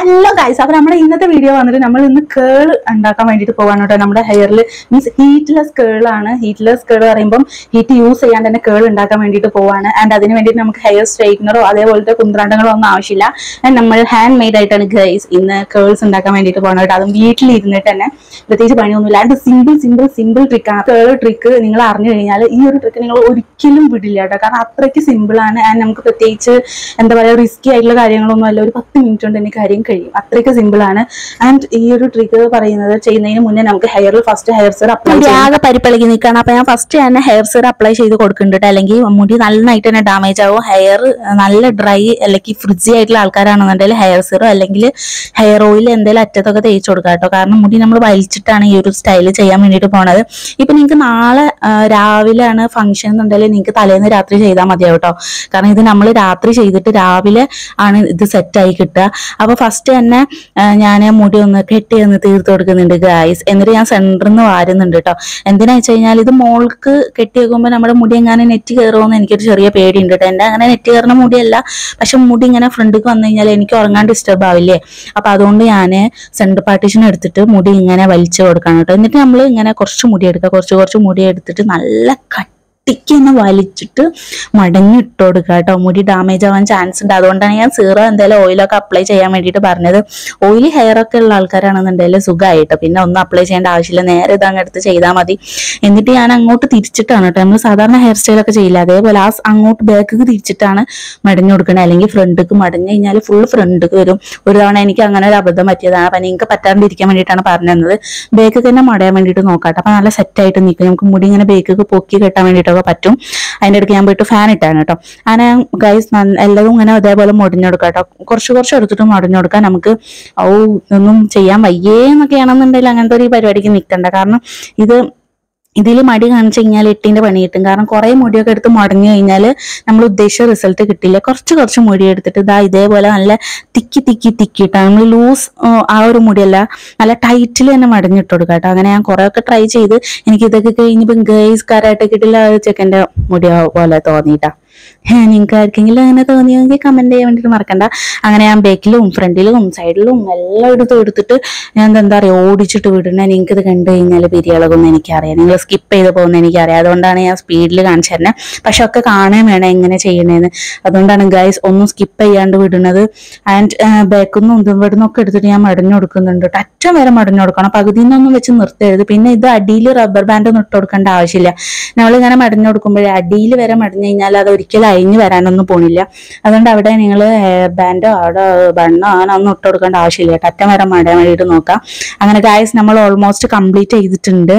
Hello guys അപ്പൊ നമ്മുടെ ഇന്നത്തെ വീഡിയോ വന്നിട്ട് നമ്മൾ ഇന്ന് കേൾ ഉണ്ടാക്കാൻ വേണ്ടിയിട്ട് പോവാണ് കേട്ടോ നമ്മുടെ ഹെയറിൽ മീൻസ് ഹീറ്റ്ലെസ് കേൾ ആണ് ഹീറ്റ്ലെസ് കേൾ പറയുമ്പോൾ ഹീറ്റ് യൂസ് ചെയ്യാൻ തന്നെ കേൾ ഉണ്ടാക്കാൻ വേണ്ടിയിട്ട് പോവാണ് ആൻഡ് അതിന് വേണ്ടിയിട്ട് നമുക്ക് ഹെയർ സ്ട്രൈറ്റ്നറോ അതേപോലത്തെ കുന്ത്രാണ്ടങ്ങളോ ഒന്നും ആവശ്യമില്ല ആൻഡ് നമ്മൾ ഹാൻഡ് മെയ്ഡ് ആയിട്ടാണ് ഗൈസ് ഇന്ന് കേൾസ് ഉണ്ടാക്കാൻ വേണ്ടിയിട്ട് പോകുന്നത് കേട്ടോ അതും വീട്ടിൽ ഇരുന്നിട്ട് തന്നെ പ്രത്യേകിച്ച് പണിയൊന്നുമില്ല ആൻഡ് സിമ്പിൾ സിമ്പിൾ സിമ്പിൾ ട്രിക്കാണ് കേൾ ട്രിക്ക് നിങ്ങൾ അറിഞ്ഞു കഴിഞ്ഞാൽ ഈ ഒരു ട്രിക്ക് നിങ്ങൾ ഒരിക്കലും വിടില്ല കേട്ടോ കാരണം അത്രയ്ക്ക് സിമ്പിൾ ആണ് ആൻഡ് നമുക്ക് പ്രത്യേകിച്ച് എന്താ പറയുക റിസ്കി ആയിട്ടുള്ള കാര്യങ്ങളൊന്നും അല്ല ഒരു പത്ത് മിനിറ്റ് കൊണ്ട് തന്നെ കാര്യം കഴിയും അത്രയ്ക്ക് സിമ്പിൾ ആണ് ആൻഡ് ഈ ഒരു ട്രിക്ക് പറയുന്നത് ചെയ്യുന്നതിന് മുന്നേ നമുക്ക് ഹെയറിൽ ഫസ്റ്റ് ഹെയർ സെർ അപ്ലൈ മുടി ആകെ പരിപ്പിളകി നിൽക്കുകയാണ് അപ്പൊ ഞാൻ ഫസ്റ്റ് തന്നെ ഹെയർ സീർ അപ്ലൈ ചെയ്ത് കൊടുക്കുന്നുണ്ട് അല്ലെങ്കിൽ മുടി നന്നായിട്ട് തന്നെ ഡാമേജ് ആവും ഹെയർ നല്ല ഡ്രൈ അല്ലെങ്കിൽ ഫ്രിഡ്ജി ആയിട്ടുള്ള ആൾക്കാരാണെന്നുണ്ടെങ്കിൽ ഹെയർ സീറോ അല്ലെങ്കിൽ ഹെയർ ഓയിൽ എന്തെങ്കിലും അറ്റത്തൊക്കെ തേച്ച് കൊടുക്കുക കേട്ടോ കാരണം മുടി നമ്മൾ വലിച്ചിട്ടാണ് ഈ ഒരു സ്റ്റൈൽ ചെയ്യാൻ വേണ്ടിയിട്ട് പോണത് ഇപ്പൊ നിങ്ങൾക്ക് നാളെ ആ, രാവിലെയാണ് ഫംഗ്ഷൻ എന്നുണ്ടെങ്കിൽ നിങ്ങൾക്ക് തലേന്ന് രാത്രി ചെയ്താൽ മതിയാവും കേട്ടോ കാരണം ഇത് നമ്മൾ രാത്രി ചെയ്തിട്ട് രാവിലെ ആണ് ഇത് സെറ്റായി കിട്ടുക അപ്പൊ ഫസ്റ്റ് തന്നെ ഞാൻ മുടി ഒന്ന് കെട്ടി ഒന്ന് തീർത്ത് കൊടുക്കുന്നുണ്ട് ഗായ്സ് എന്നിട്ട് ഞാൻ സെന്ററിൽ നിന്ന് വാരുന്നുണ്ട് കേട്ടോ എന്തിനാ വെച്ച് കഴിഞ്ഞാൽ ഇത് മോൾക്ക് കെട്ടി വെക്കുമ്പോൾ നമ്മുടെ മുടി എങ്ങനെ നെറ്റ് കയറുമെന്ന് എനിക്കൊരു ചെറിയ പേടിയുണ്ട് കേട്ടോ എന്റെ അങ്ങനെ നെറ്റ് കയറുന്ന മുടിയല്ല പക്ഷെ മുടി ഇങ്ങനെ ഫ്രണ്ടിക്ക് വന്നു കഴിഞ്ഞാൽ എനിക്ക് ഉറങ്ങാൻ ഡിസ്റ്റർബ് ആവില്ലേ അപ്പൊ അതുകൊണ്ട് ഞാൻ സെന്റർ പാർട്ടീഷൻ എടുത്തിട്ട് മുടി ഇങ്ങനെ വലിച്ചു കൊടുക്കണം കേട്ടോ എന്നിട്ട് നമ്മൾ ഇങ്ങനെ കുറച്ച് മുടി എടുക്കുക കുറച്ച് കുറച്ച് മുടി എടുത്തിട്ട് നല്ല കട്ടിക്ക് തന്നെ വലിച്ചിട്ട് മടങ്ങിട്ട് കൊടുക്കുക കേട്ടോ മുടി ഡാമേജ് ആവാൻ ചാൻസ് ഉണ്ട് അതുകൊണ്ടാണ് ഞാൻ സീറോ എന്തായാലും ഓയിലൊക്കെ അപ്ലൈ ചെയ്യാൻ വേണ്ടിയിട്ട് പറഞ്ഞത് ഓയിലി ഹെയർ ഒക്കെ ഉള്ള ആൾക്കാരാണെന്നുണ്ടെങ്കിൽ സുഖമായിട്ട് പിന്നെ ഒന്നും അപ്ലൈ ചെയ്യേണ്ട ആവശ്യമില്ല നേരെ ഇത് അങ്ങ് എടുത്ത് ചെയ്താൽ മതി എന്നിട്ട് ഞാൻ അങ്ങോട്ട് തിരിച്ചിട്ടാണ് കേട്ടോ നമ്മൾ സാധാരണ ഹെയർ സ്റ്റൈലൊക്കെ ചെയ്യില്ല അതേപോലെ ആ സ് അങ്ങോട്ട് ബാക്കിക്ക് തിരിച്ചിട്ടാണ് മടഞ്ഞു കൊടുക്കണത് അല്ലെങ്കിൽ ഫ്രണ്ടിക്ക് മടഞ്ഞു കഴിഞ്ഞാൽ ഫുൾ ഫ്രണ്ടിക്ക് വരും ഒരു തവണ എനിക്ക് അങ്ങനെ ഒരു അബദ്ധം പറ്റിയതാണ് അപ്പൊ നിങ്ങൾക്ക് പറ്റാണ്ടിരിക്കാൻ വേണ്ടിയിട്ടാണ് പറഞ്ഞു തന്നത് ബേക്ക് തന്നെ മടയാൻ വേണ്ടിയിട്ട് നോക്കാട്ടെ അപ്പൊ നല്ല സെറ്റായിട്ട് നിൽക്കും നമുക്ക് മുടി ഇങ്ങനെ ബേക്കൊക്കെ പൊക്കി കെട്ടാൻ വേണ്ടിയിട്ടൊക്കെ പറ്റും അതിൻ്റെ ഇടയ്ക്ക് ഞാൻ പോയിട്ട് ഫാൻ ഇട്ടാണ് കേട്ടോ അങ്ങനെ ഗൈസ് എല്ലാതും ഇങ്ങനെ അതേപോലെ മുടിഞ്ഞെടുക്കാം കേട്ടോ കുറച്ച് കുറച്ച് എടുത്തിട്ട് മുടിഞ്ഞെടുക്കാം നമുക്ക് ഓ ഇതൊന്നും ചെയ്യാൻ വയ്യേ എന്നൊക്കെയാണെന്നുണ്ടെങ്കിൽ അങ്ങനത്തെ ഒരു പരിപാടിക്ക് നിൽക്കണ്ട കാരണം ഇത് ഇതിൽ മടി കാണിച്ചു കഴിഞ്ഞാൽ എട്ടിന്റെ പണി കിട്ടും കാരണം കുറെ മുടിയൊക്കെ എടുത്ത് മുടങ്ങി കഴിഞ്ഞാൽ നമ്മൾ ഉദ്ദേശിച്ച റിസൾട്ട് കിട്ടില്ല കുറച്ച് കുറച്ച് മുടി എടുത്തിട്ട് ഇതാ ഇതേപോലെ നല്ല തിക്കി തിക്കി തിക്കിയിട്ടാണ് നമ്മൾ ലൂസ് ആ ഒരു മുടിയല്ല നല്ല ടൈറ്റിൽ തന്നെ മടഞ്ഞിട്ട് കൊടുക്കുക കേട്ടോ അങ്ങനെ ഞാൻ കുറെ ഒക്കെ ട്രൈ ചെയ്ത് എനിക്ക് ഇതൊക്കെ കഴിഞ്ഞപ്പോൾ ഗേൾസ് കാരായിട്ടൊക്കെ ഇട്ടില്ല ചെക്കൻ്റെ മുടി പോലെ തോന്നിയിട്ടാ നിങ്ങൾക്ക് ആർക്കെങ്കിലും അങ്ങനെ തോന്നിയെങ്കിൽ കമന്റ് ചെയ്യാൻ വേണ്ടിയിട്ട് മറക്കണ്ട അങ്ങനെ ഞാൻ ബാക്കിലും ഫ്രണ്ടിലും സൈഡിലും എല്ലാം എടുത്ത് എടുത്തിട്ട് ഞാൻ എന്താ പറയുക ഓടിച്ചിട്ട് വിടണേ നിങ്ങൾക്ക് ഇത് കണ്ടു കഴിഞ്ഞാൽ പിരിയളകൊന്നും എനിക്കറിയാം നിങ്ങൾ സ്കിപ്പ് ചെയ്ത് പോകുന്ന എനിക്കറിയാം അതുകൊണ്ടാണ് ഞാൻ സ്പീഡിൽ കാണിച്ചു തരുന്നത് പക്ഷെ ഒക്കെ കാണാൻ വേണം എങ്ങനെ ചെയ്യണേന്ന് അതുകൊണ്ടാണ് ഗൈസ് ഒന്നും സ്കിപ്പ് ചെയ്യാണ്ട് വിടുന്നത് ആൻഡ് ബാക്കിൽ നിന്നും ഇവിടെ നിന്നൊക്കെ എടുത്തിട്ട് ഞാൻ മടഞ്ഞു കൊടുക്കുന്നുണ്ട് കേട്ടോ. അറ്റം വരെ മടഞ്ഞു കൊടുക്കണം പകുതിയിൽ നിന്നൊന്നും വെച്ച് നിർത്തരുത് പിന്നെ ഇത് അടിയിൽ റബ്ബർ ബാൻഡ് ഒന്നും ഇട്ട് കൊടുക്കേണ്ട ആവശ്യമില്ല നമ്മളിങ്ങനെ മടഞ്ഞു കൊടുക്കുമ്പോഴേ അടിയിൽ വരെ മടഞ്ഞു കഴിഞ്ഞാൽ അത് ഒരിക്കലും അഴിഞ്ഞു വരാനൊന്നും പോണില്ല അതുകൊണ്ട് അവിടെ നിങ്ങൾ ഹെയർ ബാൻഡോ അവിടെ ബണ്ണോ അങ്ങനെ ഒന്നും ഇട്ട് കൊടുക്കേണ്ട ആവശ്യമില്ല കേട്ടോ. അറ്റം വരെ മടയാൻ വേണ്ടിയിട്ട് നോക്കാം അങ്ങനെ ഗായസ് നമ്മൾ ഓൾമോസ്റ്റ് കംപ്ലീറ്റ് ചെയ്തിട്ടുണ്ട്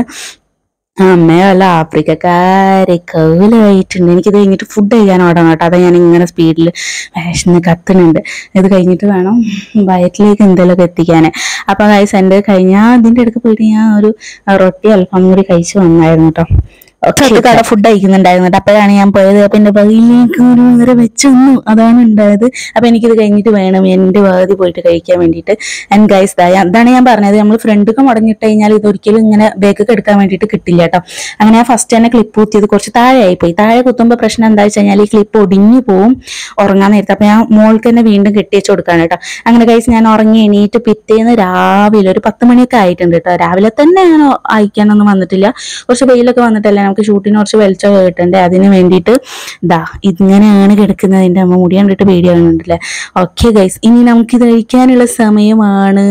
അമ്മയോ അല്ല ആഫ്രിക്കക്കാരെ കൗലായിട്ടുണ്ട് എനിക്കിത് കഴിഞ്ഞിട്ട് ഫുഡ് കഴിക്കാൻ ഓടണം കേട്ടോ അതാ ഞാൻ ഇങ്ങനെ സ്പീഡിൽ വിശന്ന് കത്തുന്നുണ്ട് ഇത് കഴിഞ്ഞിട്ട് വേണം വയറ്റിലേക്ക് എന്തെങ്കിലുമൊക്കെ എത്തിക്കാൻ അപ്പൊ ഗൈസ് എൻ്റെ കഴിഞ്ഞാൽ അതിൻ്റെ ഇടയ്ക്ക് പോയിട്ട് ഞാൻ ഒരു റൊട്ടി അല്പം കൂടി കഴിച്ചു വന്നായിരുന്നു കേട്ടോ കട ഫുഡ് കഴിക്കുന്നുണ്ടായിരുന്നു കേട്ടോ അപ്പോഴാണ് ഞാൻ പോയത് അപ്പൊ എന്റെ പകുതിയിലേക്ക് ഒരു നേരം വെച്ചു നിന്നു അതാണ് ഉണ്ടായത് അപ്പൊ എനിക്കിത് കഴിഞ്ഞിട്ട് വേണം എന്റെ പകുതി പോയിട്ട് കഴിക്കാൻ വേണ്ടിയിട്ട് ആൻഡ് ഗൈസ് അതാണ് ഞാൻ പറഞ്ഞത് നമ്മൾ ഫ്രണ്ടൊക്കെ മുടങ്ങിട്ട് കഴിഞ്ഞാൽ ഇത് ഒരിക്കലും ഇങ്ങനെ ബേക്കൊക്കെ എടുക്കാൻ വേണ്ടിയിട്ട് കിട്ടില്ല കേട്ടോ അങ്ങനെ ഞാൻ ഫസ്റ്റ് തന്നെ ക്ലിപ്പ് കുത്തിയത് കുറച്ച് താഴെയായി പോയി താഴെ കുത്തുമ്പോൾ പ്രശ്നം എന്താ വെച്ച് കഴിഞ്ഞാൽ ഈ ക്ലിപ്പ് ഒടിഞ്ഞു പോവും ഉറങ്ങാൻ നേരത്തെ അപ്പൊ ഞാൻ മോൾക്ക് തന്നെ വീണ്ടും കെട്ടിവെച്ച് കൊടുക്കാണ് കേട്ടോ അങ്ങനെ ഗൈസ് ഞാൻ ഉറങ്ങി എണീറ്റ് പിറ്റേന്ന് രാവിലെ ഒരു പത്ത് മണിയൊക്കെ ആയിട്ടുണ്ട് കേട്ടോ രാവിലെ തന്നെ ഞാൻ അയക്കാനൊന്നും വന്നിട്ടില്ല കുറച്ച് വെയിലൊക്കെ വന്നിട്ടല്ലേ നമുക്ക് ഷൂട്ടിന് കുറച്ച് വെളിച്ചം കിട്ടണ്ടേ അതിന് വേണ്ടിയിട്ട് ഇതാ ഇങ്ങനെയാണ് കിടക്കുന്നത് എൻ്റെ അമ്മ മുടി കണ്ടിട്ട് പേടിയാകുന്നുണ്ടല്ലേ ഓക്കെ ഗൈസ് ഇനി നമുക്ക് ഇത് കഴിക്കാനുള്ള സമയമാണ്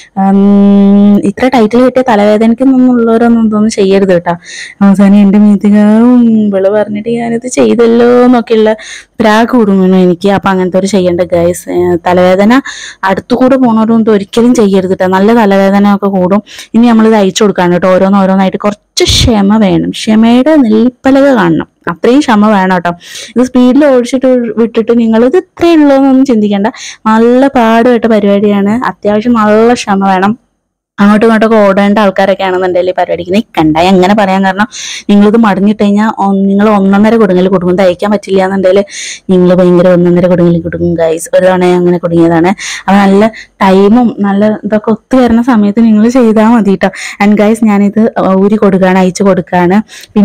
ഉം, ഇത്ര ടൈറ്റിൽ കിട്ടിയ തലവേദനയ്ക്കൊന്നും ഉള്ളവരൊന്നും ഇതൊന്നും ചെയ്യരുത് കേട്ടോ അവസാനം എൻ്റെ മീത്തികാവും വിള പറഞ്ഞിട്ട് ഞാനിത് ചെയ്തല്ലോ എന്നൊക്കെയുള്ള പ്രാഗ് കൊടുങ്ങണം എനിക്ക് അപ്പൊ അങ്ങനത്തെ ഒരു ചെയ്യേണ്ട ഗൈസ് തലവേദന അടുത്തുകൂടെ പോണവരും ഇത് ഒരിക്കലും ചെയ്യരുത് കേട്ടോ നല്ല തലവേദന ഒക്കെ കൂടും ഇനി നമ്മൾ ഇത് അയച്ചു കൊടുക്കാണ് കേട്ടോ ഓരോന്ന് ഓരോന്നായിട്ട് കുറച്ച് ക്ഷമ വേണം ക്ഷമയുടെ നെൽപ്പലക കാണണം അത്രയും ക്ഷമ വേണം കേട്ടോ ഇത് സ്പീഡിൽ ഓടിച്ചിട്ട് വിട്ടിട്ട് നിങ്ങൾ ഇത് ഇത്രയേ ഉള്ളൂ എന്നൊന്നും ചിന്തിക്കേണ്ട നല്ല പാടുപെട്ട പരിപാടിയാണ് അത്യാവശ്യം നല്ല ക്ഷമ വേണം അങ്ങോട്ടും ഇങ്ങോട്ടൊക്കെ ഓടേണ്ട ആൾക്കാരൊക്കെ ആണെന്നുണ്ടെങ്കിൽ ഈ പരിപാടിക്ക് നിൽക്കണ്ട എങ്ങനെ പറയാൻ കാരണം നിങ്ങളിത് മടങ്ങിട്ട് കഴിഞ്ഞാൽ നിങ്ങൾ ഒന്നൊന്നര കുടുങ്ങൽ കുടുങ്ങും തയ്ക്കാൻ പറ്റില്ല എന്നുണ്ടെങ്കിൽ നിങ്ങൾ ഭയങ്കര ഒന്നൊന്നര കുടുങ്ങൽ കുടുങ്ങും ഗൈസ് ഒരു തവണ ഞാൻ അങ്ങനെ കുടുങ്ങിയതാണ് അപ്പൊ നല്ല ടൈമും നല്ല ഇതൊക്കെ ഒത്തു വരുന്ന സമയത്ത് നിങ്ങൾ ചെയ്താൽ മതി കേട്ടോ ആൻഡ് ഗൈസ് ഞാനിത് ഊരി കൊടുക്കുകയാണ് അയച്ചു കൊടുക്കുകയാണ് പിന്നെ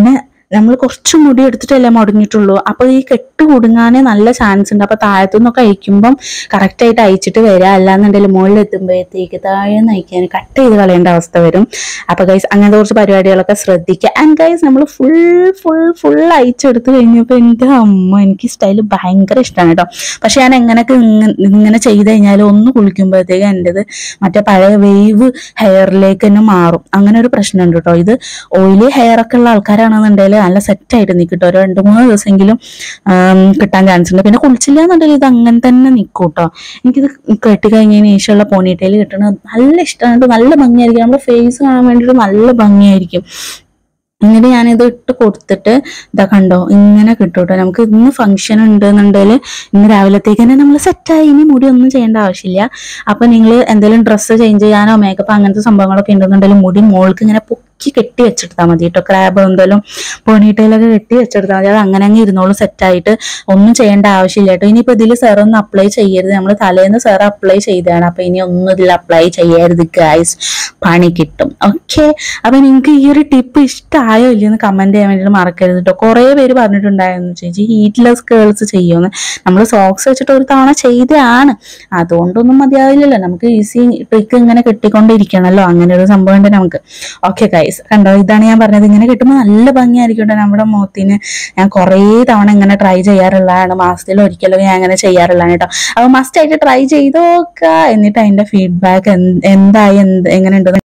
നമ്മൾ കുറച്ച് മുടി എടുത്തിട്ടല്ലേ മുടങ്ങിയിട്ടുള്ളൂ അപ്പൊ ഈ കെട്ട് കുടുങ്ങാനേ നല്ല ചാൻസ് ഉണ്ട് അപ്പൊ താഴത്തുനിന്നൊക്കെ അയക്കുമ്പം കറക്റ്റ് ആയിട്ട് അയച്ചിട്ട് വരിക അല്ലാന്നുണ്ടെങ്കിൽ മുകളിൽ എത്തുമ്പോഴത്തേക്ക് താഴെ നിന്ന് അയക്കാൻ കട്ട് ചെയ്ത് കളയേണ്ട അവസ്ഥ വരും അപ്പൊ ഗൈസ് അങ്ങനത്തെ കുറച്ച് പരിപാടികളൊക്കെ ശ്രദ്ധിക്കുക ആൻഡ് ഗൈസ് നമ്മൾ ഫുൾ ഫുൾ ഫുൾ അയച്ചെടുത്ത് കഴിഞ്ഞപ്പോൾ എൻ്റെ അമ്മ എനിക്ക് സ്റ്റൈൽ ഭയങ്കര ഇഷ്ടമാണ് കേട്ടോ പക്ഷെ ഞാൻ എങ്ങനെയൊക്കെ ഇങ്ങ- ഇങ്ങനെ ചെയ്ത് കഴിഞ്ഞാൽ ഒന്ന് കുളിക്കുമ്പോഴത്തേക്ക് എൻ്റെത് മറ്റേ പഴയ വേവ് ഹെയറിലേക്ക് തന്നെ മാറും അങ്ങനെ ഒരു പ്രശ്നമുണ്ട് കേട്ടോ ഇത് ഓയിലി ഹെയർ ഒക്കെ ഉള്ള ആൾക്കാരാണെന്നുണ്ടെങ്കിൽ നല്ല സെറ്റ് ആയിട്ട് നിൽക്കും കേട്ടോ ഒരു രണ്ട് മൂന്ന് ദിവസമെങ്കിലും ആം, കിട്ടാൻ ചാൻസ് ഉണ്ട് പിന്നെ കുളിച്ചില്ല എന്നുണ്ടെങ്കിൽ ഇത് അങ്ങനെ തന്നെ നിൽക്കും കേട്ടോ എനിക്കിത് കെട്ടി കഴിഞ്ഞതിന് ശേഷമുള്ള പോണിറ്റയിൽ കിട്ടണത് നല്ല ഇഷ്ടമാണ് നല്ല ഭംഗിയായിരിക്കും നമ്മുടെ ഫേസ് കാണാൻ വേണ്ടിയിട്ട് നല്ല ഭംഗിയായിരിക്കും ഇങ്ങനെ ഞാനിത് ഇട്ട് കൊടുത്തിട്ട് ഇതാ കണ്ടോ ഇങ്ങനെ കിട്ടും കേട്ടോ നമുക്ക് ഇന്ന് ഫംഗ്ഷൻ ഉണ്ട് എന്നുണ്ടെങ്കിൽ ഇന്ന് രാവിലത്തേക്ക് തന്നെ നമ്മൾ സെറ്റായി ഇനി മുടി ഒന്നും ചെയ്യേണ്ട ആവശ്യമില്ല അപ്പൊ നിങ്ങൾ എന്തെങ്കിലും ഡ്രസ്സ് ചേഞ്ച് ചെയ്യാനോ മേക്കപ്പ് അങ്ങനത്തെ സംഭവങ്ങളൊക്കെ ഉണ്ടെന്നുണ്ടെങ്കിൽ മുടി മോൾക്ക് ഇങ്ങനെ പൊക്കി കെട്ടി വെച്ചെടുത്താൽ മതി കേട്ടോ ക്രാബ് എന്തെങ്കിലും പോണിട്ടയിലൊക്കെ കെട്ടി വെച്ചെടുത്താൽ മതി അത് അങ്ങനെ അങ്ങ് ഇരുന്നോളും സെറ്റായിട്ട് ഒന്നും ചെയ്യേണ്ട ആവശ്യമില്ല കേട്ടോ ഇനിയിപ്പോ ഇതിൽ സെർ ഒന്നും അപ്ലൈ ചെയ്യരുത് നമ്മൾ തലേന്ന് സെർ അപ്ലൈ ചെയ്തതാണ് അപ്പൊ ഇനി ഒന്നും ഇതിൽ അപ്ലൈ ചെയ്യരുത് ഗൈസ് പണി കിട്ടും ഓക്കെ അപ്പൊ നിങ്ങൾക്ക് ഈ ഒരു ടിപ്പ് ഇഷ്ടമായോ ഇല്ലയെന്ന് കമന്റ് ചെയ്യാൻ വേണ്ടിയിട്ട് മറക്കരുത് കേട്ടോ കുറേ പേര് പറഞ്ഞിട്ടുണ്ടായിരുന്നു ചേച്ചി ഹീറ്റ്ലെസ് കേൾസ് ചെയ്യുമെന്ന് നമ്മൾ സോക്സ് വെച്ചിട്ട് ഒരു തവണ ചെയ്തതാണ് അതുകൊണ്ടൊന്നും മതിയാവില്ലല്ലോ നമുക്ക് ഈസി ട്രിക്ക് ഇങ്ങനെ കെട്ടിക്കൊണ്ടിരിക്കണമല്ലോ അങ്ങനെ ഒരു സംഭവം ഉണ്ട് നമുക്ക് ഓക്കെ ഗൈസ് കണ്ടോ ഇതാണ് ഞാൻ പറഞ്ഞത് ഇങ്ങനെ കിട്ടുമ്പോൾ നല്ല ഭംഗിയായിരിക്കും കേട്ടോ നമ്മുടെ മുഖത്തിന് ഞാൻ കുറേ തവണ ഇങ്ങനെ ട്രൈ ചെയ്യാറുള്ളതാണ് മാസത്തിൽ ഒരിക്കലും ഞാൻ അങ്ങനെ ചെയ്യാറുള്ളതാണ് കേട്ടോ അപ്പൊ മസ്റ്റ് ആയിട്ട് ട്രൈ ചെയ്ത് നോക്കുക എന്നിട്ട് അതിന്റെ ഫീഡ്ബാക്ക് എന്തായി എന്ത് എങ്ങനെ ഉണ്ടെന്ന്